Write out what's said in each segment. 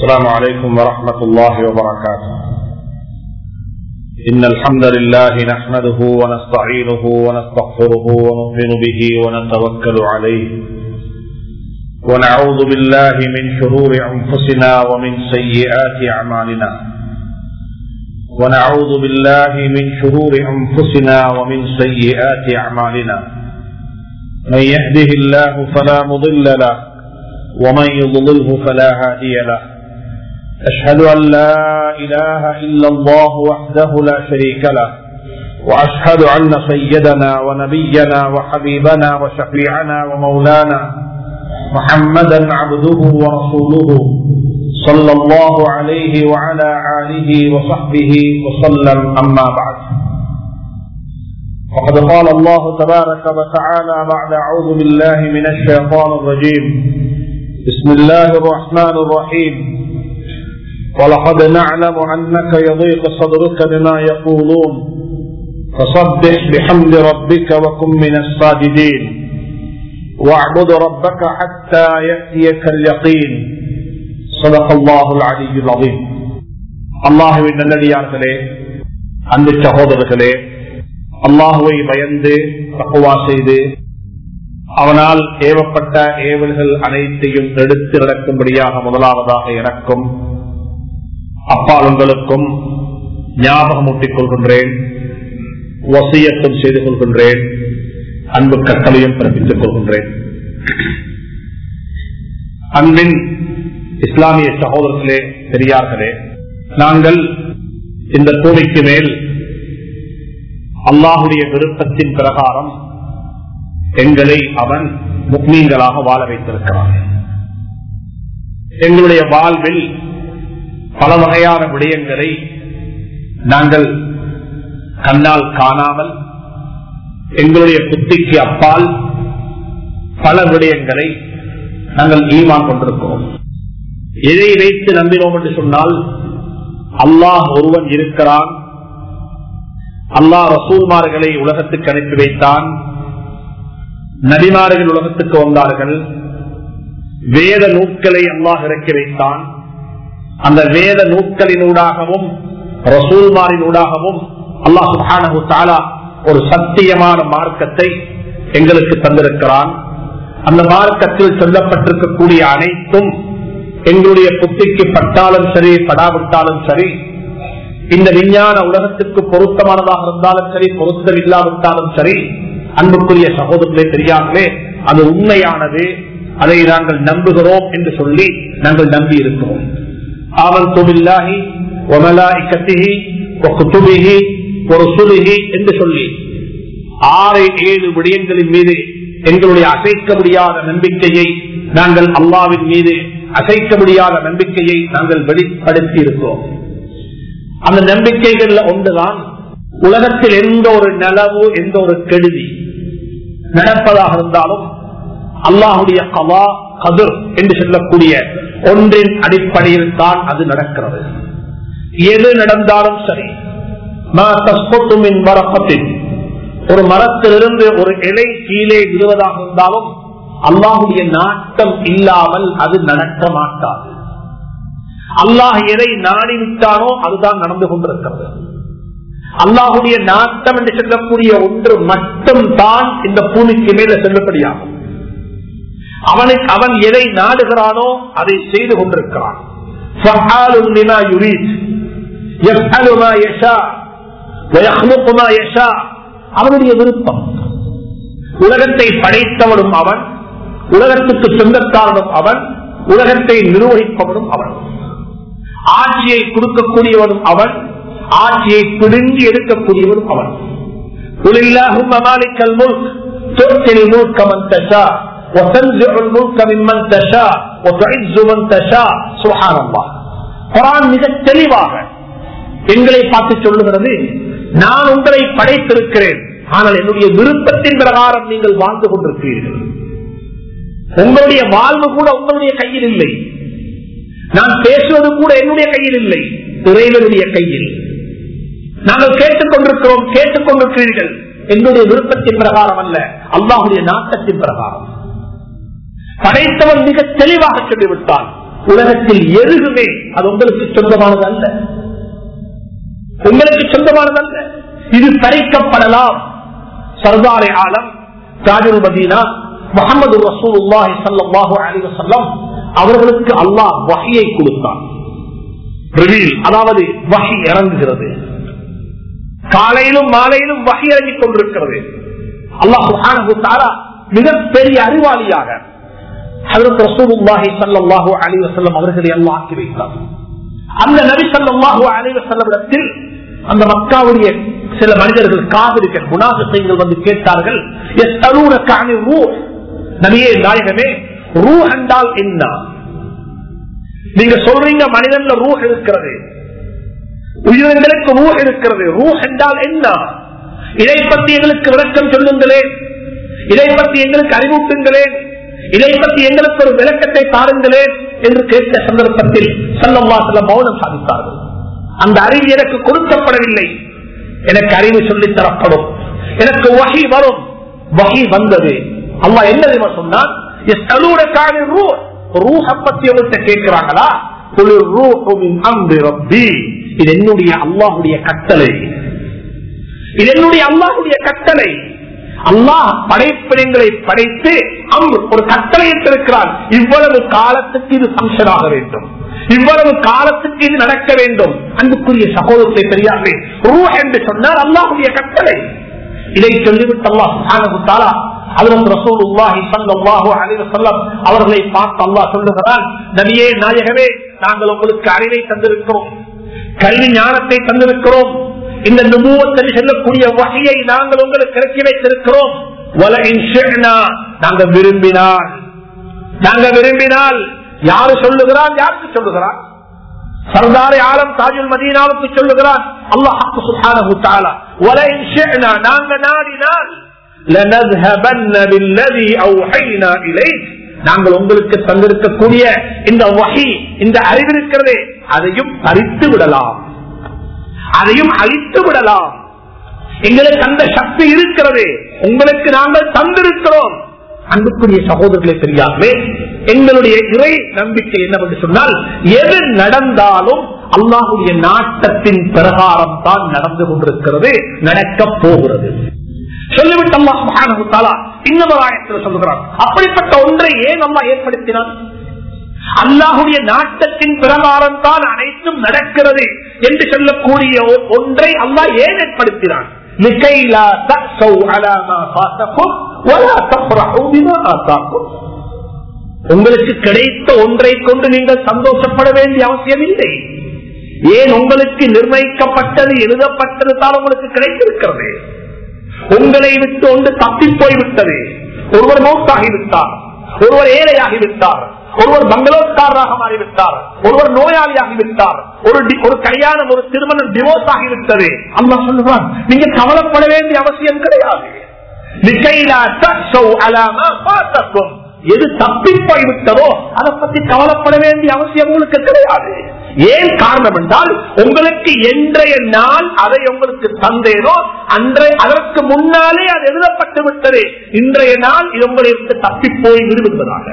السلام عليكم ورحمة الله وبركاته إن الحمد لله نحمده ونستعينه ونستغفره ونؤمن به ونتوكل عليه ونعوذ بالله من شرور أنفسنا ومن سيئات أعمالنا ونعوذ بالله من شرور أنفسنا ومن سيئات أعمالنا من يهده الله فلا مضل له ومن يضلله فلا هادي له أشهد أن لا إله إلا الله وحده لا شريك له وأشهد أن سيدنا ونبينا وحبيبنا وشفيعنا ومولانا محمدا عبده ورسوله صلى الله عليه وعلى آله وصحبه وسلم أما بعد وقد قال الله تبارك وتعالى بعد أعوذ بالله من الشيطان الرجيم بسم الله الرحمن الرحيم ولقد نعلم أنك يضيق صدرك بما يقولون فصبح بحمد ربك وكن من الساجدين واعبد ربك حتى يأتيك اليقين صدق الله العلي العظيم அல்லாஹுவின் நல்லடியார்களே அன்பு சகோதரர்களே அல்லாஹுவை பயந்து தக்குவா செய்து அவனால் ஏவப்பட்ட ஏவல்கள் அனைத்தையும் எடுத்து நடக்கும்படியாக முதலாவதாக எனக்கும் அப்பால் உங்களுக்கும் ஞாபகமூட்டிக் கொள்கின்றேன் வசியத்தும் செய்து கொள்கின்றேன் அன்பு கட்டளையும் பிறப்பித்துக் கொள்கின்றேன் அன்பின் இஸ்லாமிய சகோதரர்களே பெரியார்களே நாங்கள் இந்த பூமிக்கு மேல் அல்லாஹுடைய விருப்பத்தின் பிரகாரம் எங்களை அவன் முக்மீன்களாக வாழ வைத்திருக்கிறான் எங்களுடைய வாழ்வில் பல வகையான விடயங்களை நாங்கள் கண்ணால் காணாமல் எங்களுடைய புத்திக்கு அப்பால் பல விடயங்களை நாங்கள் ஈமான் கொண்டிருக்கிறோம் எதை வைத்து நம்பினோம் என்று சொன்னால் அல்லாஹ் ஒருவன் இருக்கிறான் அல்லாஹ் ரசூல்மார்களை உலகத்துக்கு அனுப்பி வைத்தான் நபிமார்கள் உலகத்துக்கு வந்தார்கள் வேத நூட்களை அல்லாஹ் இறக்கி வைத்தான் அந்த வேத நூட்களினூடாகவும் ரசூல்மாரினூடாகவும் அல்லாஹ் சுஹானு தாலா ஒரு சத்தியமான மார்க்கத்தை எங்களுக்கு தந்திருக்கிறான் அந்த மார்க்கத்தில் சொல்லப்பட்டிருக்கக்கூடிய அனைத்தும் எங்களுடைய புத்திக்கு பட்டாலும் சரி படாவிட்டாலும் சரி இந்த விஞ்ஞான உலகத்துக்கு பொருத்தமானதாக இருந்தாலும் சரி பொருத்தம் இல்லாவிட்டாலும் சரி அன்புக்குரிய சகோதரர்களே தெரியாமலே அது உண்மையானது அதை நாங்கள் நம்புகிறோம் என்று சொல்லி நாங்கள் நம்பி இருக்கிறோம் ஆவல் தொழிலாகி ஒமலாய்கத்திகி குத்துபிகி ஒரு சுலுகி என்று சொல்லி ஆறு ஏழு விடயங்களின் மீது எங்களுடைய அசைக்க முடியாத நம்பிக்கையை நாங்கள் அல்லாவின் மீது அசைக்க முடியாத நம்பிக்கையை நாங்கள் வெளிப்படுத்தி இருக்கிறோம் அந்த நம்பிக்கைகள்ல ஒன்றுதான் உலகத்தில் எந்த ஒரு நலவு எந்த ஒரு கெடுதி நடப்பதாக இருந்தாலும் அல்லாஹுடைய கவா கதிர் என்று சொல்லக்கூடிய ஒன்றின் அடிப்படையில் தான் அது நடக்கிறது எது நடந்தாலும் சரி வரப்பத்தின் ஒரு மரத்திலிருந்து ஒரு இலை கீழே விழுவதாக இருந்தாலும் அல்லாஹுடைய நாட்டம் இல்லாமல் அது நடக்க மாட்டாது அல்லாஹ் எதை நாடிவிட்டானோ அதுதான் நடந்து கொண்டிருக்கிறது அல்லாஹுடைய நாட்டம் என்று சொல்லக்கூடிய ஒன்று மட்டும் தான் இந்த பூமிக்கு மேல செல்லுபடியாகும் அவனுக்கு அவன் எதை நாடுகிறானோ அதை செய்து கொண்டிருக்கிறான் அவனுடைய விருப்பம் உலகத்தை படைத்தவனும் அவன் உலகத்துக்கு சொந்தக்காரனும் அவன் உலகத்தை நிர்வகிப்பவனும் அவன் ஆட்சியை கொடுக்கக்கூடியவனும் அவன் ஆட்சியை பிடுங்கி எடுக்கக்கூடியவனும் அவன் تؤتي الملك من تشاء وتنزع الملك ممن تشاء وتعز من تشاء سبحان الله குரான் மிக தெளிவாக எங்களை பார்த்து சொல்லுகிறது நான் உங்களை படைத்திருக்கிறேன் ஆனால் என்னுடைய விருப்பத்தின் பிரகாரம் நீங்கள் வாழ்ந்து கொண்டிருக்கிறீர்கள் உங்களுடைய வாழ்வு கூட உங்களுடைய கையில் இல்லை நான் பேசுவது கூட என்னுடைய கையில் இல்லை இறைவனுடைய கையில் நாங்கள் கேட்டுக் கொண்டிருக்கிறோம் கேட்டுக் கொண்டிருக்கிறீர்கள் என்னுடைய விருப்பத்தின் பிரகாரம் அல்ல அல்லாஹுடைய நாட்டத்தின் பிரகாரம் படைத்தவன் மிக தெளிவாக சொல்லிவிட்டான் உலகத்தில் எதுவுமே அது உங்களுக்கு சொந்தமானது அல்ல உங்களுக்கு சொந்தமானது அல்ல இது பறிக்கப்படலாம் சர்தாரே ஆலம் தாஜுல் மதீனா முகமது ரசூலுல்லாஹி ஸல்லல்லாஹு அலைஹி வஸல்லம் அவர்களுக்கு அல்லாஹ் வஹியை கொடுத்தான் ரிவீல் அதாவது வஹி இறங்குகிறது காலையிலும் மாலையிலும் வகை இறங்கிக் கொண்டிருக்கிறது அல்லாஹ் சுப்ஹானஹு தஆலா மிகப்பெரிய அறிவாளியாக ஹஜரத் ரசூலுல்லாஹி ஸல்லல்லாஹு அலைஹி வஸல்லம் அவர்களை அல்லாஹ் ஆக்கி வைத்தார் அந்த நபி ஸல்லல்லாஹு அலைஹி வஸல்லமிடத்தில் அந்த மக்காவுடைய சில மனிதர்கள் காவிரிகள் முனாஃபிகள் வந்து கேட்டார்கள் யஸ்அலூனக அனிர் ரூஹ் நபியே நாயகமே ரூஹ் என்றால் என்ன நீங்க சொல்றீங்க மனிதன்ல ரூஹ் இருக்கிறது உயிரினங்களுக்கு ரூஹ் இருக்கிறது ரூஹ் என்றால் என்ன இதை பற்றி எங்களுக்கு விளக்கம் சொல்லுங்களேன் இதை பற்றி எங்களுக்கு அறிவூட்டுங்களேன் இதை பற்றி எங்களுக்கு ஒரு விளக்கத்தை தாருங்களேன் என்று கேட்ட சந்தர்ப்பத்தில் சல்லம்மா சில மௌனம் சாதித்தார்கள் அந்த அறிவு எனக்கு கொடுக்கப்படவில்லை எனக்கு அறிவு சொல்லித் தரப்படும் எனக்கு வகை வரும் வகை வந்தது அல்லாஹ் என்ன தெரியுமா சொன்னான் "யஸ்அலூனக ரூஹ் ரூஹ பத்தி அவர்கிட்ட கேட்கிறாங்களா குலு ரூஹு மின் அம்ரி ரப்பி இது என்னுடைய அல்லாஹுடைய கட்டளை இது என்னுடைய அல்லாஹுடைய கட்டளை அல்லாஹ் படைப்பினங்களை படைத்து அம் ஒரு கட்டளை இருக்கிறார் இவ்வளவு காலத்துக்கு இது ஃபங்க்ஷன் ஆக வேண்டும் இவ்வளவு காலத்துக்கு இது நடக்க வேண்டும் அன்புக்குரிய சகோதரத்தை தெரியாமே ரூ என்று சொன்னால் அல்லாஹுடைய கட்டளை இதை சொல்லிவிட்டு அல்லாஹ் சுப்ஹானஹு வ தஆலா ஹஜ்ரத் ரசூலுல்லாஹி ஸல்லல்லாஹு அலைஹி வஸல்லம் அவர்களை பார்த்து அல்லாஹ் சொல்லுகிறான் நபியே நாயகமே நாங்கள் உங்களுக்கு அறிவை தந்திருக்கிறோம் கல்வி ஞானத்தை தந்திருக்கிறோம் இந்த நுபுவத்தில் செல்லக்கூடிய வகையை நாங்கள் உங்களுக்கு இறக்கி வைத்திருக்கிறோம் வலஇன் ஷிஅ்னா, நாங்க விரும்பினால் நாங்க விரும்பினால் யாரு சொல்லுகிறான் யாருக்கு சொல்லுகிறான் சர்தாரி ஆலம் தாஜுல் மதீனாவுக்கு சொல்லுகிறான் அல்லாஹ் சுப்ஹானஹு தஆலா வலஇன் ஷிஅ்னா, நாங்க நாடினால் لنذهبن بالذي أوحينا إليك நாங்கள் உங்களுக்கு தந்திருக்கக்கூடிய இந்த வகை இந்த அறிவு இருக்கிறதே அதையும் பறித்து விடலாம் அதையும் அழித்து விடலாம் எங்களுக்கு அந்த சக்தி இருக்கிறது உங்களுக்கு நாங்கள் தந்திருக்கிறோம் அன்புக்குரிய சகோதரர்களை தெரியாமே எங்களுடைய இறை நம்பிக்கை என்னவென்று சொன்னால் எது நடந்தாலும் அல்லாஹுடைய நாட்டத்தின் பிரகாரம் தான் நடந்து கொண்டிருக்கிறது நடக்கப் போகிறது சொல்லிவிட்டு அல்லாஹ் சுப்ஹானஹு தஆலா இன்னொரு ஆயத்தில் சொல்லுகிறான் அப்படிப்பட்ட ஒன்றை ஏன் அல்லாஹ் ஏற்படுத்தினான் அல்லாஹுடைய நாட்டத்தின் பிரகாரம் தான் அனைத்தும் நடக்கிறது என்று சொல்லக்கூடிய ஒ- ஒன்றை அல்லாஹ் ஏன் ஏற்படுத்தினான் لكي لا تأسوا على ما فاتكم ولا تفرحوا بما آتاكم உங்களுக்கு கிடைத்த ஒன்றை கொண்டு நீங்கள் சந்தோஷப்பட வேண்டிய அவசியம் இல்லை ஏன் உங்களுக்கு நிர்ணயிக்கப்பட்டது எழுதப்பட்டது தான் உங்களுக்கு கிடைத்திருக்கிறது உங்களை விட்டு ஒன்று தப்பி போய்விட்டது ஒருவர் மௌத்தாகிவிட்டார் ஒருவர் ஏழையாகிவிட்டார் ஒருவர் பங்களோத்காரராக மாறிவிட்டார் ஒருவர் நோயாளியாகிவிட்டார் ஒரு டி- ஒரு கல்யாணம் ஒரு திருமணம் டிவோர்ஸ் ஆகிவிட்டது அம்மா சொல்லுவான் நீங்க கவலைப்பட வேண்டிய அவசியம் கிடையாது நிக்கைலா தக்ஷௌ அலா மா ஃபாத்தக்கும். எது தப்பி போய்விட்டதோ அதை பத்தி கவலைப்பட வேண்டிய அவசியம் உங்களுக்கு கிடையாது ஏன் காரணம் என்றால் உங்களுக்கு என்றைய நாள் அதை உங்களுக்கு தந்தேனோ அன்றைய அதற்கு முன்னாலே அது எழுதப்பட்டு விட்டது இன்றைய நாள் இது உங்களுக்கு தப்பி போய் விடுவதாக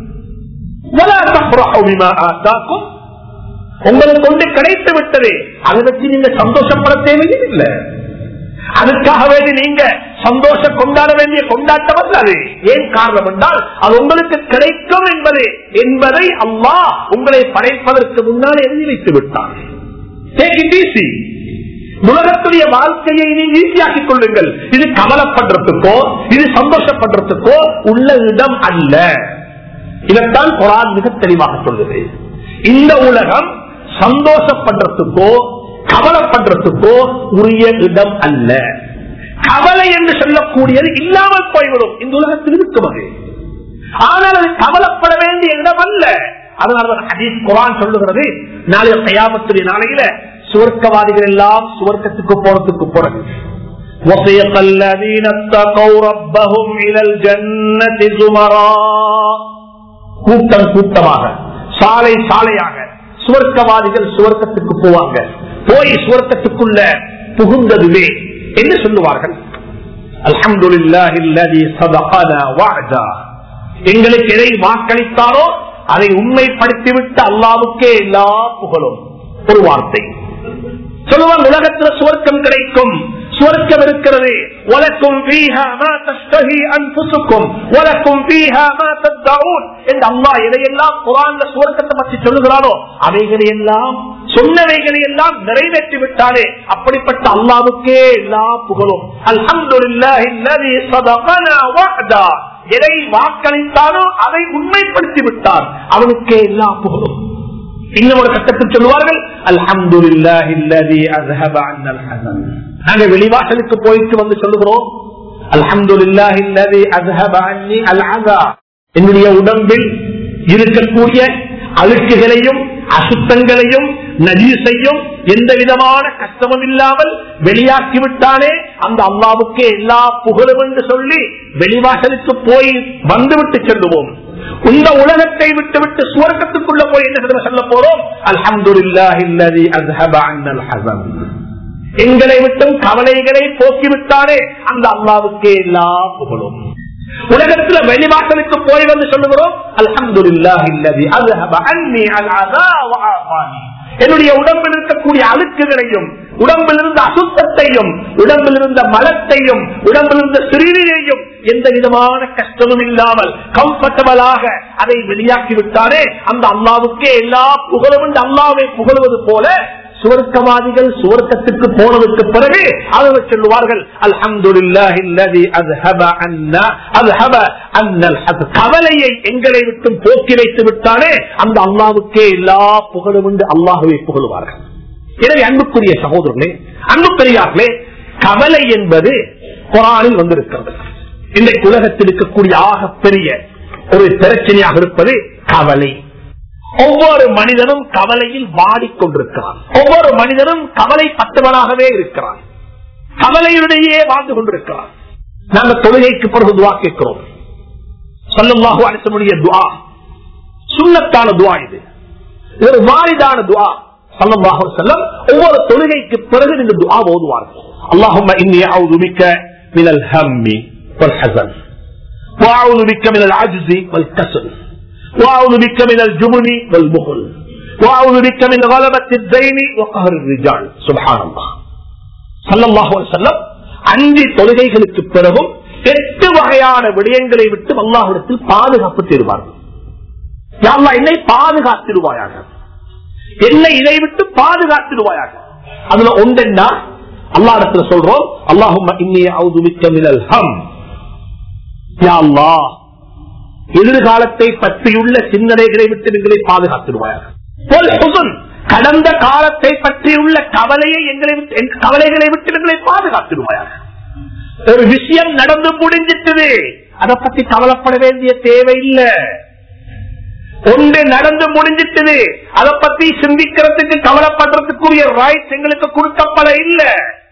وَلَا تَفْرَحُوا بِمَا آتَاكُمْ. உங்களுக்கு கொண்டு கிடைத்து விட்டது அதை வச்சு நீங்க சந்தோஷப்பட தேவையில்லை அதுக்காக வேண்டி நீங்க சந்தோஷம் கொண்டாட வேண்டிய கொண்டாட்டம் அல்ல அது ஏன் காரணம் என்றால் அது உங்களுக்கு கிடைக்கும் என்பது என்பதை அல்லாஹ் உங்களை படைப்பதற்கு முன்னால் எழுதி வைத்து விட்டார் Take it easy. உலகத்துடைய வாழ்க்கையை நீ ஈஸியாக்கிக் கொள்ளுங்கள் இது கவலைப்படுறதுக்கோ இது சந்தோஷப்படுறதுக்கோ உள்ள இடம் அல்ல இதைத்தான் குரான் மிக தெளிவாக சொல்லுது இந்த உலகம் சந்தோஷப்படுறதுக்கோ கவலைப்படுறதுக்கோ உரிய இடம் அல்ல கவலை என்று சொல்லக்கூடியது இல்லாமல் போய்விடும் இந்த உலகத்தில் இருக்கும் அது ஆனால் அது கவலைப்பட வேண்டிய இடம் அல்ல அதனால ஹதீஸ் குரான் சொல்லுகிறது நாளைய கயாமத்துடைய நாளையில சுவர்க்கவாதிகள் எல்லாம் சுவர்க்கத்துக்கு போறதுக்கு போறது وسيق الذين اتقوا ربهم إلى الجنة زمرا கூட்டம் கூட்டமாக சாலை சாலையாக சுவர்க்கவாதிகள் சுவர்க்கத்துக்கு போவாங்க போய் சுவர்க்கத்துக்குள்ள புகுந்ததுவே என்ன சொல்லுவார்கள் அல்ஹம்துலில்லாஹி அல்லதி சதகனா வஅதா எங்களுக்கு எதை வாக்களித்தாரோ அதை உண்மைப்படுத்திவிட்டு அல்லாவுக்கே எல்லா புகழும் ஒரு வார்த்தை சொல்லுவாங்க உலகத்துல சுவர்க்கம் கிடைக்கும் சுவர்க்கம் இருக்கிறது உலக்கும் ஃபீஹா மா தஸ்தஹி அன்ஃபுசுக்கும் உலக்கும் ஃபீஹா மா தத்தஊன் என்று அல்லாஹ் எதையெல்லாம் குர்ஆன்ல சுவர்க்கத்தை பற்றி சொல்லுகிறாரோ அவைகளை எல்லாம் சொன்னவைகளை எல்லாம் நிறைவேற்றி விட்டாலே அப்படிப்பட்ட அல்லாவுக்கே எல்லா புகழும் அல்ஹம்துலில்லாஹி அல்லதி ஸதகனா வஅதா எதை வாக்களித்தாரோ அதை உண்மைப்படுத்தி விட்டார் அவனுக்கே எல்லா புகழும் இன்னும் ஒரு கட்டத்தில் சொல்லுவார்கள் அல்ஹம்துலில்லாஹி அல்லதி அஸ்ஹப அன்னல் ஹஸன் நாங்க வெளிவாசலுக்கு போயிட்டு வந்து சொல்லுகிறோம் அல்ஹம்துலில்லாஹி அல்லதி அஸ்ஹப அன்னி அல் அதா என்னுடைய உடம்பில் இருக்கக்கூடிய அழுக்குகளையும் அசுத்தங்களையும் நஜீசையும் எந்த விதமான கஷ்டமும் இல்லாமல் வெளியாக்கி விட்டாலே அந்த அல்லாவுக்கே எல்லா புகழும் என்று சொல்லி வெளிவாசலுக்கு போய் வந்துவிட்டு செல்லுவோம் இந்த உலகத்தை விட்டு விட்டு சுவர்க்கத்துக்குள்ள போய் என்ன சொல்ல போறோம் அல்ஹம்துலில்லாஹி அஸ்ஹப அன்னல் ஹஸன் எங்களை விட்டும் கவலைகளை போக்கிவிட்டாலே அந்த அல்லாவுக்கே எல்லா புகழும் உலகத்துல வெளிவாசலுக்கு போய் வந்து சொல்லுகிறோம் அல்ஹம்துலில்லாஹி அஸ்ஹப அன்னி அல் அதா வ ஆஃபானி என்னுடைய உடம்பில் இருக்கக்கூடிய அழுக்குகளையும் உடம்பில் இருந்த அசுத்தத்தையும் உடம்பில் இருந்த மலத்தையும் உடம்பில் இருந்த சிறுநீரையும் எந்த விதமான கஷ்டமும் இல்லாமல் கம்ஃபர்டபுளாக அதை வெளியாக்கி விட்டாரே அந்த அல்லாவுக்கே எல்லா புகழும் என்று அல்லாவை புகழுவது போல சுவர்க்கவாதிகள் சுவர்க்கத்துக்கு போனதுக்கு பிறகு அவர்கள் சொல்லுவார்கள் அல்ஹம்துலில்லாஹி கவலையை எங்களை விட்டு போக்கி வைத்து விட்டாலே அந்த அல்லாவுக்கே எல்லா புகழும் என்று அல்லாஹுவை புகழுவார்கள் எனவே அன்புக்குரிய சகோதரர்களே அன்பு பெரியார்களே கவலை என்பது குரானில் வந்திருக்கிறது இன்றைக்கு உலகத்தில் இருக்கக்கூடிய ஆக பெரிய ஒரு பிரச்சனையாக இருப்பது கவலை ஒவ்வொரு மனிதனும் கவலையில் வாடிக்கொண்டிருக்கிறான் ஒவ்வொரு மனிதனும் கவலைப்பட்டவனாகவே இருக்கிறான் கவலையுடையே வாழ்ந்து கொண்டிருக்கிறான் நாங்கள் தொழுகைக்கு பிறகு துவா கேட்கிறோம் சொல்லமாக அழைச்சமுடைய துவா சுண்ணத்தான துவா இது இது ஒரு வாரிதான துவா சொல்லமாக செல்லம் ஒவ்வொரு தொழுகைக்கு பிறகு இந்த துவா ஓதுவார்கள் அல்லாஹும் இன்னி அவுது மிக்க மினல் ஹம்மி والحزن وأعوذ بك من العجز والكسل وأعوذ بك من الجبن والبخل وأعوذ بك من غلبة الدين وقهر الرجال سبحان الله صلى الله عليه وسلم அஞ்சு தொழுகைகளுக்கு பிறகும் எட்டு வகையான விடயங்களை விட்டு அல்லாஹிடத்தில் பாதுகாப்பு தருவார்கள் யாழ்லா என்னை பாதுகாத்திருவாயாக என்னை இதை விட்டு பாதுகாத்திருவாயாக அதுல ஒன்றென்னா அல்லாஹிடத்துல சொல்றோம் அல்லாஹும் இன்னிய அவுதுமிக்க மினல் ஹம் யா அல்லாஹ் எதிர்காலத்தை பற்றியுள்ள சிந்தனைகளை விட்டு எங்களை பாதுகாத்திடுவார்கள் கடந்த காலத்தை பற்றியுள்ள கவலையை எங்களை விட்டு- கவலைகளை விட்டு எங்களை பாதுகாத்திடுவார்கள் ஒரு விஷயம் நடந்து முடிஞ்சிட்டது அதை பத்தி கவலைப்பட வேண்டிய தேவை இல்லை ஒன்று நடந்து முடிஞ்சிட்டது அதை பத்தி சிந்திக்கிறதுக்கு கவலைப்படுறதுக்குரிய ரைட்ஸ் எங்களுக்கு கொடுக்கப்பட இல்லை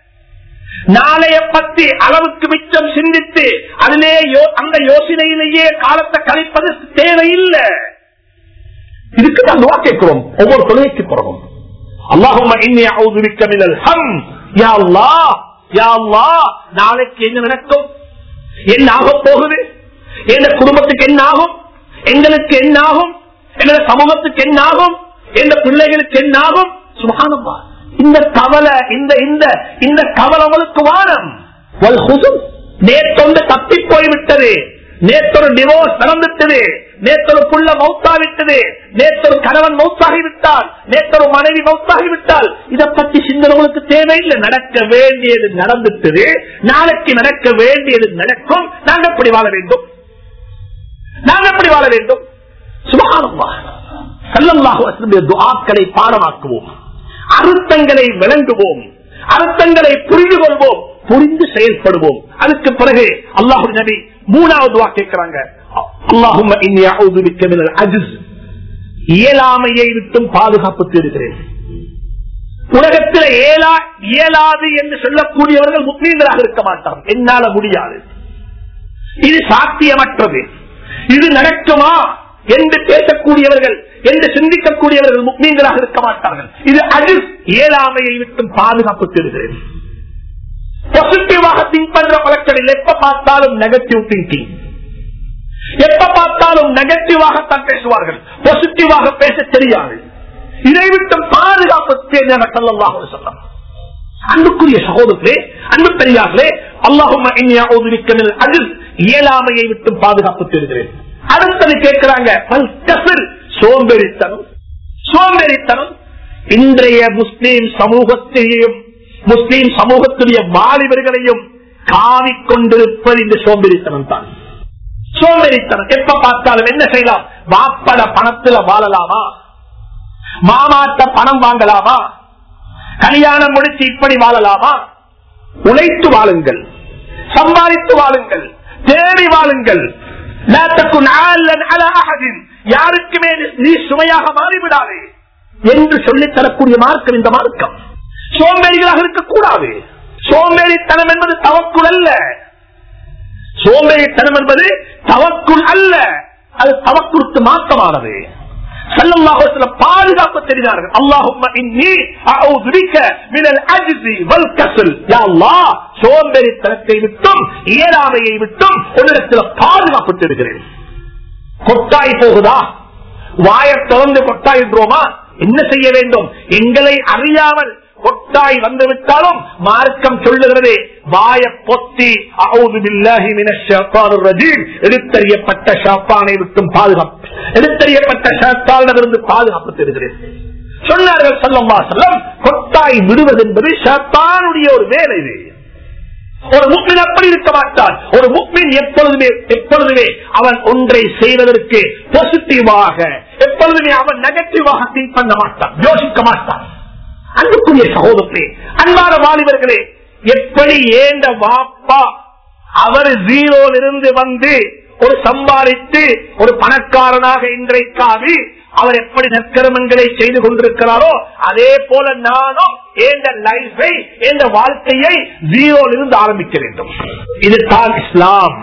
நாளைய பத்தி அளவுக்கு மிச்சம் சிந்தித்து அதிலே யோ- அந்த யோசனையிலேயே காலத்தை கழிப்பது தேவையில்லை இதுக்கு தான் துவா கேட்கிறோம் ஒவ்வொரு தொழுகைக்கு பிறகும் அல்லாஹும் ஹம் யா அல்லாஹ் யா அல்லாஹ் நாளைக்கு என்ன நடக்கும் என்ன ஆக போகுது எந்த குடும்பத்துக்கு என்ன ஆகும் எங்களுக்கு என்ன ஆகும் எங்க சமூகத்துக்கு என்ன ஆகும் எந்த பிள்ளைகளுக்கு என்ன ஆகும் சுகானம்மா இந்த கவலை இந்த இந்த இந்த கவலை அவளுக்கு வானம் நேற்றொன்று தப்பி போய்விட்டது நேற்றொரு டிவோர்ஸ் நடந்துட்டது நேற்றொரு புள்ள மௌத்தாவிட்டது நேற்றொரு கணவன் மௌத்தாகி விட்டால் நேற்றொரு மனைவி மௌத்தாகி விட்டால் இதை பற்றி சிந்தனைகளுக்கு தேவையில்லை நடக்க வேண்டியது நடந்துட்டது நாளைக்கு நடக்க வேண்டியது நடக்கும் நாங்கள் எப்படி வாழ வேண்டும் நாங்கள் எப்படி வாழ வேண்டும் சுபகானமாக துஆக்களை பாடமாக்குவோம் அர்த்தங்களை விளங்குவோம் அர்த்தங்களை புரிந்து கொள்வோம் புரிந்து செயல்படுவோம் அதுக்கு பிறகு அல்லாஹு நபி மூணாவது துவா கேட்கிறாங்க அல்லாஹும் இயலாமையை விட்டும் பாதுகாப்பு தேடுகிறேன் உலகத்தில் ஏலா இயலாது என்று சொல்லக்கூடியவர்கள் முஸ்லீம்களாக இருக்க மாட்டார்கள் என்னால முடியாது இது சாத்தியமற்றது இது நடக்குமா என்று பேசக்கூடியவர்கள் என்று சிந்திக்கக்கூடியவர்கள் முக்மீன்களாக இருக்க மாட்டார்கள் இது அஜிஸ் இயலாமையை விட்டும் பாதுகாப்பு தேடுகிறேன் பாசிட்டிவாக திங்க் பண்ற பழக்கம் இல்லை எப்ப பார்த்தாலும் நெகட்டிவ் திங்கிங் எப்ப பார்த்தாலும் நெகட்டிவாகத்தான் பேசுவார்கள் பாசிட்டிவாக பேச தெரியாது இதை விட்டு பாதுகாப்பு தேர்ந்த சொல்லலாம் சொல்லலாம் அன்புக்குரிய சகோதரர்களே அன்பு பெரியார்களே அல்லாஹும் அதில் இயலாமையை விட்டு பாதுகாப்பு தேடுகிறேன் அடுத்தது கேட்கிறாங்க சோம்பேறித்தனம் சோம்பேறித்தனம் இன்றைய முஸ்லீம் சமூகத்தையும் முஸ்லீம் சமூகத்துடைய வாலிபர்களையும் காவிக்கொண்டிருப்பது இந்த சோம்பேறித்தனம் தான் சோம்பேறித்தனம் எப்ப பார்த்தாலும் என்ன செய்யலாம் வாப்பட பணத்துல வாழலாமா மாமாட்ட பணம் வாங்கலாமா கல்யாணம் முடிச்சு இப்படி வாழலாமா உழைத்து வாழுங்கள் சம்பாதித்து வாழுங்கள் தேடி வாழுங்கள் யாருக்குமே நீ சுமையாக மாறிவிடாது என்று சொல்லித் தரக்கூடிய மார்க்கம் இந்த மார்க்கம் சோம்பேறிகளாக இருக்கக்கூடாது சோம்பேறித்தனம் என்பது தவக்குள் அல்ல சோம்பேறித்தனம் என்பது தவக்குள் அல்ல அது தவக்குறுத்து மாற்றமானது பாதுகாப்பு தெரிந்தார்கள் சோம்பேறித்தனத்தை விட்டும் இயலாமையை விட்டும் உன்னிடத்தில் பாதுகாப்பு தெரிகிறேன் கொட்டாய் போகுதா வாய திறந்து கொட்டாயின்றோமா என்ன செய்ய வேண்டும் எங்களை அறியாமல் கொட்டாய் வந்துவிட்டாலும் மார்க்கம் சொல்லுகிறது வாய பொத்தி எடுத்தறியப்பட்ட ஷாப்பானை விட்டும் பாதுகாப்பு எடுத்தறியப்பட்ட ஷாப்பானிடமிருந்து பாதுகாப்பு தருகிறேன் சொன்னார்கள் சொல்லம்மா செல்லம் கொட்டாய் விடுவது என்பது ஷாப்பானுடைய ஒரு வேலை இது ஒரு முக்மின் அப்படி இருக்க மாட்டான் ஒரு முக்மின் எப்பொழுதுமே எப்பொழுதுமே அவன் ஒன்றை செய்வதற்கு பாசிட்டிவாக எப்பொழுதுமே அவன் நெகட்டிவாக திங்க் பண்ண மாட்டான் யோசிக்க மாட்டான் அன்புக்குரிய சகோதரே அன்பான வாலிபர்களே எப்படி ஏண்ட வாப்பா அவர் ஜீரோலிருந்து வந்து ஒரு சம்பாதித்து ஒரு பணக்காரனாக இன்றைக்காவி அவர் எப்படி நற்கரமங்களை செய்து கொண்டிருக்கிறாரோ அதே போல நானும் எந்த லைஃபை எந்த வாழ்க்கையை ஜீரோல இருந்து ஆரம்பிக்க வேண்டும் இதுதான் இஸ்லாம்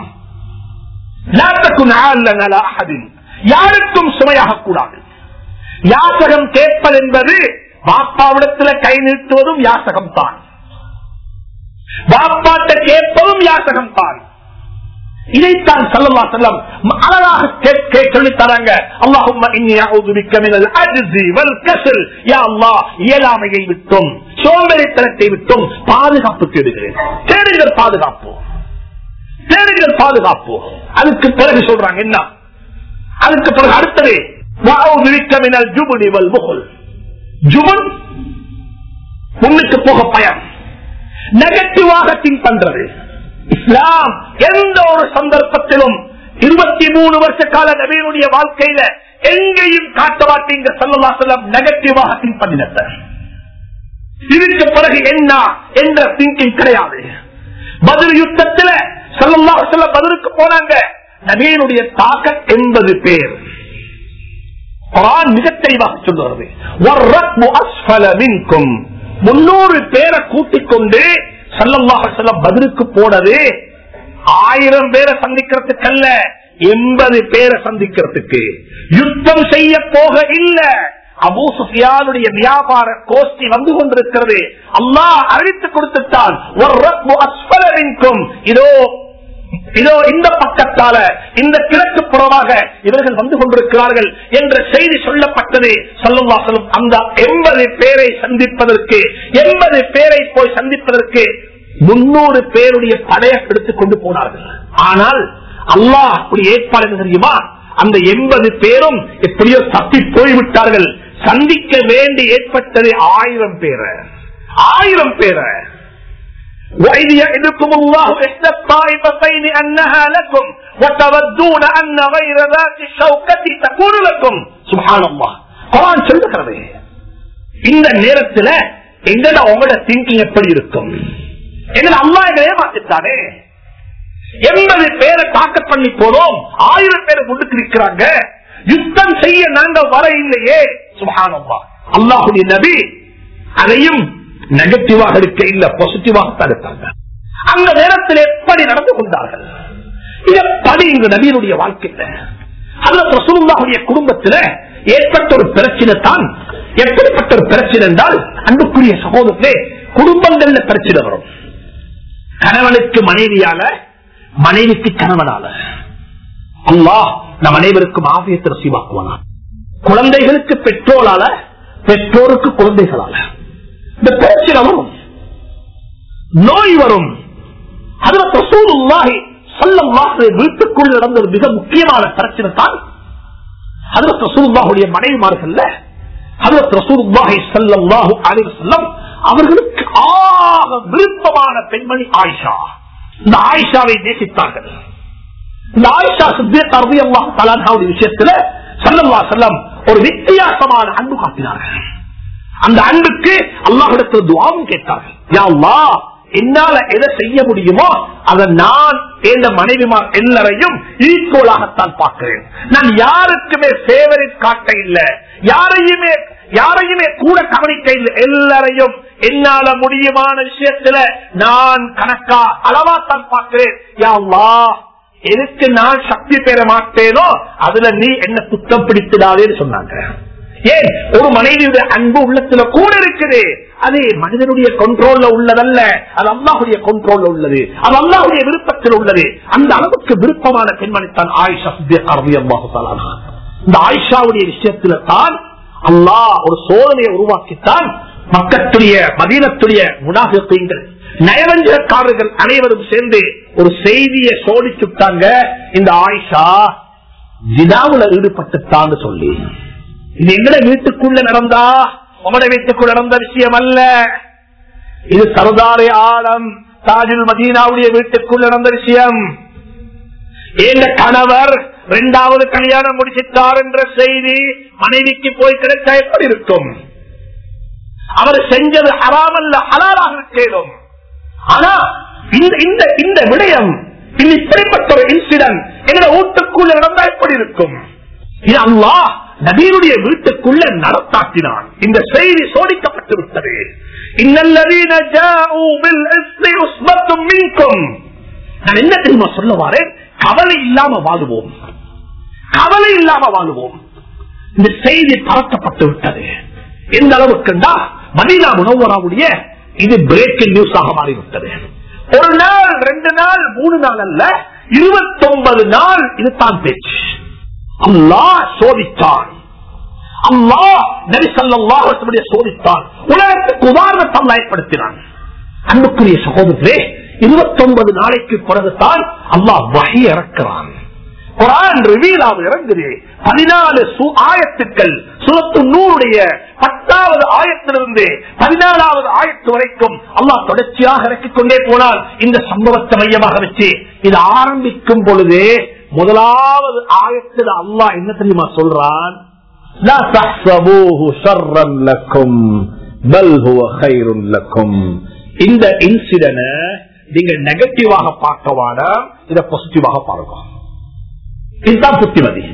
யாருக்கும் சுமையாக கூடாது யாசகம் கேட்பது என்பது பாப்பாவிடத்தில் கை நிறுத்துவதும் யாசகம் தான் பாப்பாட்ட கேட்பதும் யாசகம் தான் இதைத்தான் சொல்லலாம் செல்லம் அழகாக சொல்லித் தராங்க இயலாமையை விட்டும் சோம்பேறித்தனத்தை விட்டும் பாதுகாப்பு தேடுகிறேன் தேடுங்கள் பாதுகாப்பு தேடுங்கள் பாதுகாப்பு அதுக்கு பிறகு சொல்றாங்க என்ன அதுக்கு பிறகு அடுத்தது ஜுபன் முன்னுக்கு போக பயம் நெகட்டிவாக திங்க் பண்றது இஸ்லாம் எந்த ஒரு சந்தர்ப்பத்திலும் இருபத்தி மூணு வருஷ கால நவீனுடைய வாழ்க்கையில எங்கேயும் காட்ட மாட்டீங்க சொல்லலா செல்லம் நெகட்டிவாக திங்க் பண்ணினத இதுக்கு பிறகு என்ன என்ற திங்கிங் கிடையாது பதில் யுத்தத்தில் சொல்லலா செல்ல பதிலுக்கு போனாங்க நவீனுடைய தாக்கம் எண்பது பேர் மிக தெளிவாக சொல்லுறது முன்னூறு பேரை கூட்டிக் கொண்டு சல்லல்லாஹ் செல்லம் பதிலுக்கு போனது ஆயிரம் பேரை சந்திக்கிறதுக்கு அல்ல எண்பது பேரை சந்திக்கிறதுக்கு யுத்தம் செய்ய போக இல்ல அபூ சுஃபியானுடைய வியாபார கோஷ்டி வந்து கொண்டிருக்கிறது அல்லாஹ் அறிவித்து கொடுத்துட்டான் இதோ இதோ இந்த பக்கத்தால இந்த கிழக்கு புறமாக இவர்கள் வந்து கொண்டிருக்கிறார்கள் என்ற செய்தி சொல்லப்பட்டது சொல்லும் அந்த எண்பது பேரை சந்திப்பதற்கு எண்பது பேரை போய் சந்திப்பதற்கு முன்னூறு பேருடைய படையை எடுத்துக் கொண்டு போனார்கள் ஆனால் அல்லாஹ் அப்படி ஏற்பாடு தெரியுமா அந்த எண்பது பேரும் எப்படியோ தப்பி போய்விட்டார்கள் சந்திக்க வேண்டி ஏற்பட்டது ஆயிரம் பேரை ஆயிரம் பேரை وإذ يعدكم الله إحدى الطائفتين أنها لكم وتودون أن غير ذات الشوكة تكون لكم سبحان الله قرآن சொல்லுகிறது இந்த நேரத்துல எங்கட உங்களோட திங்கிங் எப்படி இருக்கும் எங்களை அம்மா எங்களை ஏமாத்திட்டானே எண்பது பேரை தாக்கத் பண்ணி போனோம் ஆயிரம் பேரை முன்னுக்கு நிற்கிறாங்க யுத்தம் செய்ய நாங்க வர இல்லையே சுபானம்மா அல்லாஹுடைய நபி அதையும் நெகட்டிவாக இருக்க இல்ல பாசிட்டிவாக இருக்காங்க அந்த நேரத்தில் எப்படி நடந்து கொண்டார்கள் எப்படி இந்த நபியினுடைய வாழ்க்கையில அதுல ரசூலுல்லாஹுடைய குடும்பத்தில் ஏற்பட்ட ஒரு பிரச்சனை தான் எப்படிப்பட்ட ஒரு பிரச்சனை என்றால் அன்புக்குரிய சகோதரத்திலே குடும்பங்கள்ல பிரச்சனை வரும் கணவனுக்கு மனைவியால மனைவிக்கு கணவனால அல்லாஹ் நம் அனைவருக்கும் ஆபியத்தை ரசீவாக்குவானா குழந்தைகளுக்கு பெற்றோரால பெற்றோருக்கு குழந்தைகளால இந்த பிரச்சனை வரும் நோய் வரும் அதுல ரசூலுல்லாஹி ஸல்லல்லாஹு வீட்டுக்குள் நடந்த ஒரு மிக முக்கியமான பிரச்சனை தான் அதுல ரசூலுல்லாஹுடைய மனைவிமார்கள்ல அதுல ரசூலுல்லாஹி ஸல்லல்லாஹு அலைஹி வஸல்லம் அவர்களுக்கு ஆக விருப்பமான பெண்மணி ஆயிஷா இந்த ஆயிஷாவை நேசித்தார்கள் இந்த ஆயிஷா சித்தியத் ரலியல்லாஹு தஆலா அன்ஹாவுடைய விஷயத்துல ஸல்லல்லாஹு அலைஹி வஸல்லம் ஒரு வித்தியாசமான அன்பு காட்டினார்கள் அந்த அன்புக்கு அல்லாஹிடத்தில் துவாவும் கேட்டார்கள் யா அல்லாஹ் என்னால எதை செய்ய முடியுமோ அதை நான் எந்த மனைவிமார் எல்லாரையும் ஈக்குவலாகத்தான் பார்க்கிறேன் நான் யாருக்குமே ஃபேவரட் காட்ட இல்ல யாரையுமே யாரையுமே கூட கவனிக்க இல்லை எல்லாரையும் என்னால முடியுமான விஷயத்துல நான் கணக்கா அளவாத்தான் பார்க்கிறேன் யா அல்லாஹ் எனக்கு நான் சக்தி பெற மாட்டேனோ அதுல நீ என்ன குத்தம் பிடித்திடாதேன்னு சொன்னாங்க ஏன் ஒரு மனைவியுடைய அன்பு உள்ளத்துல கூட இருக்குது அது மனிதனுடைய கண்ட்ரோல்ல உள்ளதல்ல அது அல்லாஹுடைய கண்ட்ரோல்ல உள்ளது அது அல்லாஹுடைய விருப்பத்தில் உள்ளது அந்த அளவுக்கு விருப்பமான பெண்மணித்தான் ஆயிஷா அல்லாஹு இந்த ஆயிஷாவுடைய விஷயத்துல தான் அல்லாஹ் ஒரு சோதனையை உருவாக்கித்தான் மக்களுடைய மதீனத்துடைய முனாபியங்கள் நயவஞ்சகக்காரர்கள் அனைவரும் சேர்ந்து ஒரு செய்தியை சோடிச்சுட்டாங்க இந்த ஆயிஷா ஜினாவுல ஈடுபட்டுத்தான்னு சொல்லி இது எங்கட வீட்டுக்குள்ள நடந்தா உங்களோட வீட்டுக்குள்ள நடந்த விஷயம் அல்ல இது சர்தாரே ஆலம் தாஜுல் மதீனாவுடைய வீட்டுக்குள்ள நடந்த விஷயம் எங்க கணவர் இரண்டாவது கல்யாணம் முடிச்சிட்டார் என்ற செய்தி மனைவிக்கு போய் கிடைச்சா எப்படி இருக்கும் அவர் செஞ்சது ஹராமல்ல ஹலாலாக இருக்கேனும் ஆனா இந்த இந்த இந்த விடயம் இது இப்படிப்பட்ட ஒரு இன்சிடென்ட் எங்க வீட்டுக்குள்ள நடந்தா எப்படி இருக்கும் இது அல்லாஹ் நபீருடைய வீட்டுக்குள்ள நடத்தாட்டினான் இந்த செய்தி சோதிக்கப்பட்டு விட்டது இன்னல்லதீன ஜாஊ பில் இஸ்மி உஸ்பத்தும் மின்கும் நான் என்ன தெரியுமா சொல்ல வரேன் கவலை இல்லாம வாழுவோம் கவலை இல்லாம வாழுவோம் இந்த செய்தி பறக்கப்பட்டு விட்டது எந்த அளவுக்குண்டா மதீனா முனவராவுடைய இது பிரேக்கிங் நியூஸ் ஆக மாறிவிட்டது ஒரு நாள் ரெண்டு நாள் மூணு நாள் அல்ல இருபத்தொன்பது நாள் இதுதான் பேச்சு அல்லாஹ் சோதித்தான் அல்லாஹ் நபி ஸல்லல்லாஹு அலைஹி வஸல்லம் சோதித்தான் உலகத்துக்கு உதாரணத்தை அல்லாஹ் ஏற்படுத்தினான் அன்புக்குரிய சகோதரரே 29 நாளைக்கு பிறகுதான் அல்லாஹ் வஹி இறக்கிறான் குரான் ரிவீல் ஆக இறங்குது பதினாலு சு- ஆயத்துக்கள் சுரத்து நூறுடைய பத்தாவது ஆயத்திலிருந்து பதினாலாவது ஆயத்து வரைக்கும் அல்லாஹ் தொடர்ச்சியாக இறக்கிக் கொண்டே போனால் இந்த சம்பவத்தை மையமாக வச்சு இது ஆரம்பிக்கும் பொழுது முதலாவது ஆயத்தில் அல்லாஹ் என்ன தெரியுமா சொல்றான் لا تحسبوه شرا لكم بل هو خير لكم இந்த இன்சிடென்ட் நீங்க நெகட்டிவாக பார்க்க வேண்டாம் இதை பாசிட்டிவாக பாருங்க இதுதான் புத்திமதி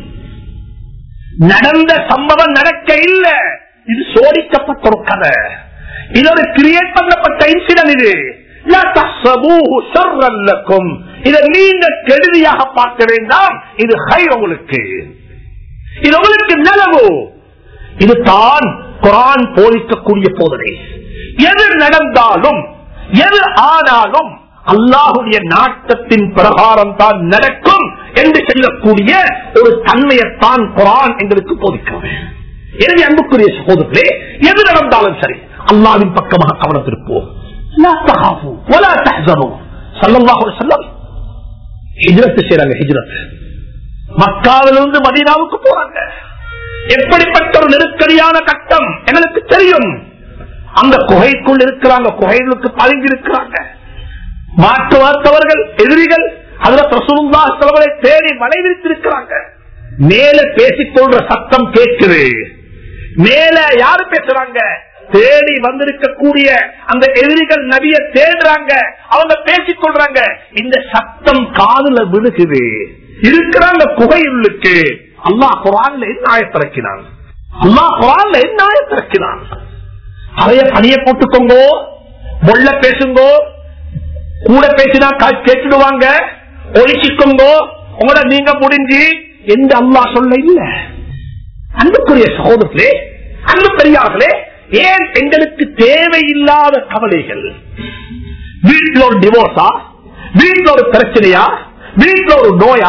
நடந்த சம்பவம் நடக்க இல்ல இது சோதிக்கப்பட்ட ஒரு கதை இது ஒரு கிரியேட் பண்ணப்பட்ட இன்சிடென்ட் இது லா தஹ்சபூஹு ஷர்ரன் லக்கும். இதை நீங்க கெடுதியாக பார்க்க வேண்டாம் இது ஹை உங்களுக்கு இது உங்களுக்கு நலவு இது தான் குரான் போதிக்கக்கூடிய போதனை எது நடந்தாலும் எது ஆனாலும் அல்லாஹுடைய நாட்டத்தின் பிரகாரம் தான் நடக்கும் என்று சொல்லக்கூடிய ஒரு தன்மையைத்தான் குரான் எங்களுக்கு போதிக்கிறது எனவே அன்புக்குரிய சகோதரர்களே எது நடந்தாலும் சரி அல்லாவின் பக்கமாக கவனம் திருப்போம் லா தகாஃபு வலா தஹ்சனு. ஸல்லல்லாஹு அலைஹி வஸல்லம் ஹிஜ்ரத் செய்றாங்க ஹிஜ்ரத் மக்காவிலிருந்து மதீனாவுக்கு போறாங்க எப்படிப்பட்ட ஒரு நெருக்கடியான கட்டம் எங்களுக்கு தெரியும் அந்த குகைக்குள் இருக்கிறாங்க குகைகளுக்கு பதுங்கி இருக்கிறாங்க மாற்று வார்த்தவர்கள் எதிரிகள் அதுல பிரசுல்லா செலவரை தேடி மழை விரித்திருக்கிறாங்க மேல பேசிக்கொள்ற சத்தம் கேட்குது மேல யாரு பேசுறாங்க தேடி வந்திருக்கக்கூடிய அந்த எதிரிகள் நபிய தேடுறாங்க அவங்க பேசிக் கொள்றாங்க இந்த சத்தம் காதுல விழுகுது இருக்கிறாங்க குகையுள்ளுக்கு அல்லாஹ் குரான்ல என்ன ஆயத்திறக்கினான் அல்லாஹ் குரான்ல என்ன ஆயத்திறக்கினான் அதைய பணிய போட்டுக்கோங்க மொள்ள பேசுங்கோ கூட பேசினா கா- கேட்டுடுவாங்க ஒழிச்சுக்கோங்கோ உங்களோட நீங்க முடிஞ்சு எந்த அல்லாஹ் சொல்ல இல்ல அன்புக்குரிய சகோதரர்களே அன்பு பெரியார்களே ஏன் எங்களுக்கு தேவையில்லாத கவலைகள் வீட்டில் ஒரு டிவோர்ஸா வீட்டில் ஒரு பிரச்சனையா வீட்டில் ஒரு நோயா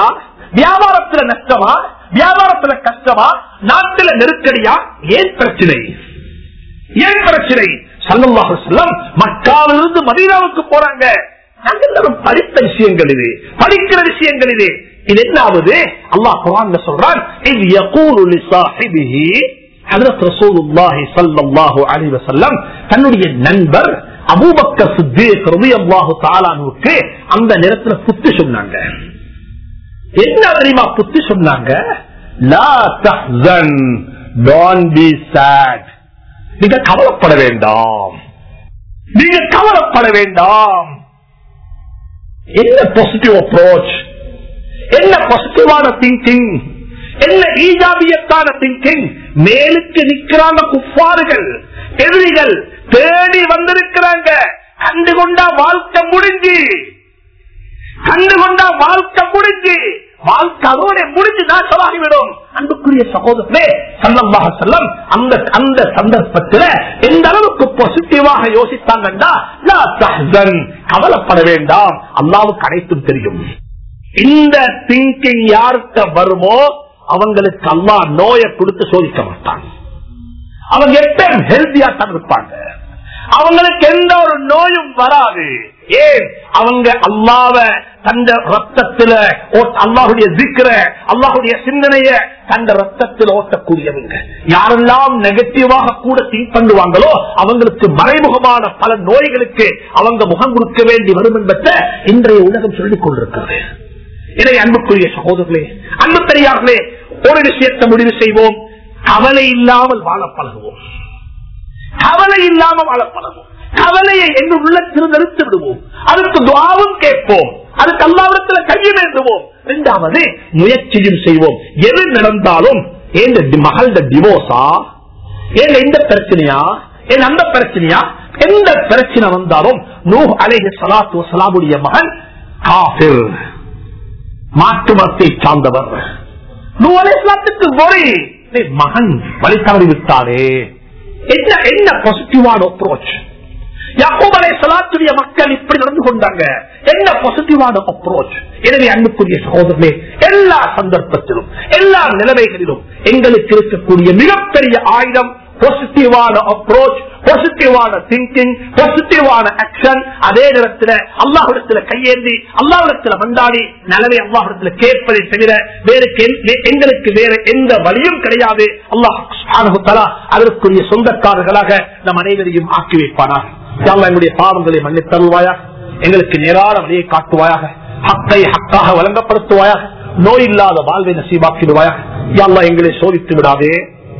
வியாபாரத்துல நஷ்டமா வியாபாரத்துல கஷ்டமா நாட்டுல நெருக்கடியா ஏன் பிரச்சனை ஏன் பிரச்சனை சல்லல்லாஹு செல்லம் மக்காவிலிருந்து மதீனாவுக்கு போறாங்க நாங்க எல்லாரும் படித்த விஷயங்கள் இது படிக்கிற விஷயங்கள் இது இது என்னாவது அல்லாஹ் குரான்ல சொல்றான் இது யகூலு லிசாஹிபிஹி ஹஜ்ரத் ரசூலுல்லாஹி ஸல்லல்லாஹு அலைஹி வஸல்லம் தன்னுடைய நண்பர் அபூபக்கர் சித்தீக் ரலியல்லாஹு தஆலாவுக்கு அந்த நேரத்துல புத்தி சொன்னாங்க என்ன தெரியுமா புத்தி சொன்னாங்க லா தஹ்சன் டோன்ட் பி sad நீங்க கவலைப்பட வேண்டாம் நீங்க கவலைப்பட வேண்டாம் என்ன பாசிட்டிவ் அப்ரோச் என்ன பாசிட்டிவான திங்கிங் என்ன ஈஜாபியத்தான திங்கிங் மேலுக்கு நிக்கிறாங்க குப்பாறுகள் எதிரிகள் தேடி வந்திருக்கிறாங்க கண்டு கொண்டா வாழ்க்கை முடிஞ்சு கண்டு கொண்டா வாழ்க்கை முடிஞ்சு வாழ்க்கை அதோட முடிஞ்சு நாசமாகிவிடும் அன்புக்குரிய சகோதரே சல்லல்லாஹு செல்லம் அந்த அந்த சந்தர்ப்பத்தில் எந்த அளவுக்கு பாசிட்டிவாக யோசித்தாங்கன்னா லா தஹ்சன், கவலைப்பட வேண்டாம் அல்லாவுக்கு அனைத்தும் தெரியும் இந்த திங்கிங் யார்கிட்ட வருமோ அவங்களுக்கு அல்லாஹ் நோயை கொடுத்து சோதிக்க மாட்டான் அவங்க எப்பயும் ஹெல்த்தியா தான் இருப்பாங்க அவங்களுக்கு எந்த ஒரு நோயும் வராது ஏன் அவங்க அல்லாவ தந்த ரத்தத்துல ஓ- அல்லாஹுடைய திக்கிற அல்லாஹுடைய சிந்தனைய தந்த ரத்தத்தில் ஓட்டக்கூடியவங்க யாரெல்லாம் நெகட்டிவாக கூட திங்க் பண்ணுவாங்களோ அவங்களுக்கு மறைமுகமான பல நோய்களுக்கு அவங்க முகம் கொடுக்க வேண்டி வரும் என்பதை இன்றைய உலகம் சொல்லிக் கொண்டிருக்கிறது இதை அன்புக்குரிய சகோதரர்களே அன்பு பெரியார்களே ஒரு விஷயத்தை முடிவு செய்வோம் கவலை இல்லாமல் வாழ பழகுவோம் கவலை இல்லாம வாழ பழகுவோம் கவலையை எங்க உள்ளத்தில் நிறுத்தி விடுவோம் அதுக்கு துவாவும் கேட்போம் அதுக்கு அல்லாவிடத்துல கையை வேண்டுவோம் இரண்டாவது முயற்சியும் செய்வோம் எது நடந்தாலும் ஏன் மகள் டிவோர்ஸா ஏன் இந்த பிரச்சனையா ஏன் அந்த பிரச்சனையா எந்த பிரச்சனை வந்தாலும் நூ அலேஹி சலாத்து சலாமுடைய மகன் காபிர் மாற்று மதத்தை சார்ந்தவர் நூ அலேஸ்லாத்துக்கு ஒரே மகன் வழி தவறி விட்டாரே என்ன என்ன பாசிட்டிவான அப்ரோச் யாக்கூப் அலைஹிஸ்ஸலாத்துடைய மக்கள் இப்படி நடந்து கொண்டாங்க என்ன பாசிட்டிவான அப்ரோச் எனவே அன்புக்குரிய சகோதரர்களே எல்லா சந்தர்ப்பத்திலும் எல்லா நிலைமைகளிலும் எங்களுக்கு இருக்கக்கூடிய மிகப்பெரிய ஆயுதம் பாசிட்டிவான அப்ரோச் பாசிட்டிவான திங்கிங் பாசிட்டிவான ஆக்ஷன் அதே நேரத்தில் அல்லாஹிடத்துல கையேந்தி அல்லாஹிடத்துல மண்டாடி நலவை அல்லாஹிடத்துல கேட்பதை தவிர வேறு கே- எங்களுக்கு வேற எந்த வழியும் கிடையாது அல்லாஹ் சுப்ஹானஹு தஆலா அதற்குரிய சொந்தக்காரர்களாக நம் அனைவரையும் ஆக்கி வைப்பானாக யா அல்லாஹ் எங்களுடைய பாவங்களை மன்னித் தருவாயாக எங்களுக்கு நேரான வழியை காட்டுவாயாக ஹக்கை ஹக்காக வழங்கப்படுத்துவாயாக நோய் இல்லாத வாழ்வை நசீபாக்கிடுவாயாக யா அல்லாஹ் எங்களை சோதித்து விடாதே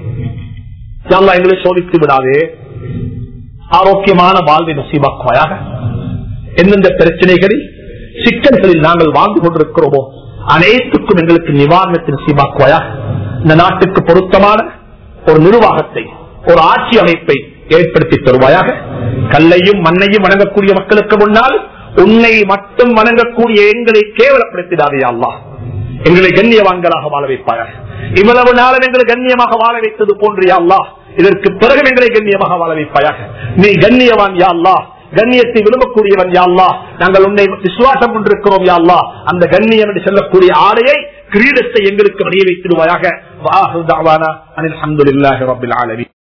யா அல்லாஹ் எங்களை சோதித்து விடாதே ஆரோக்கியமான வாழ்வை நசீபாக்குவாயாக எந்தெந்த பிரச்சனைகளில் சிக்கல்களில் நாங்கள் வாழ்ந்து கொண்டிருக்கிறோமோ அனைத்துக்கும் எங்களுக்கு நிவாரணத்தை நசீபாக்குவாயாக இந்த நாட்டுக்கு பொருத்தமான ஒரு நிர்வாகத்தை ஒரு ஆட்சி அமைப்பை ஏற்படுத்தி தருவாயாக கல்லையும் மண்ணையும் வணங்கக்கூடிய மக்களுக்கு முன்னால் உன்னை மட்டும் வணங்கக்கூடிய எங்களை கேவலப்படுத்திடாதே அல்லாஹ் எங்களை கண்ணியவான்களாக வாழ வைப்பாயாக இவ்வளவு நாளும் எங்களை கண்ணியமாக வாழ வைத்தது போன்று யா அல்லாஹ் இதற்கு பிறகு எங்களை கண்ணியமாக வாழ வைப்பாயாக நீ கண்ணியவான் யா அல்லாஹ் கண்ணியத்தை விரும்பக்கூடியவன் யா அல்லாஹ் நாங்கள் உன்னை விசுவாசம் கொண்டிருக்கிறோம் யா அல்லாஹ் அந்த கண்ணியம் என்று சொல்லக்கூடிய ஆடையை கிரீடத்தை எங்களுக்கு வழிய வைத்திடுவாயாக வாஹு தாவானா அனில் அஹமதுல்லாஹி ரபில் ஆலமீன்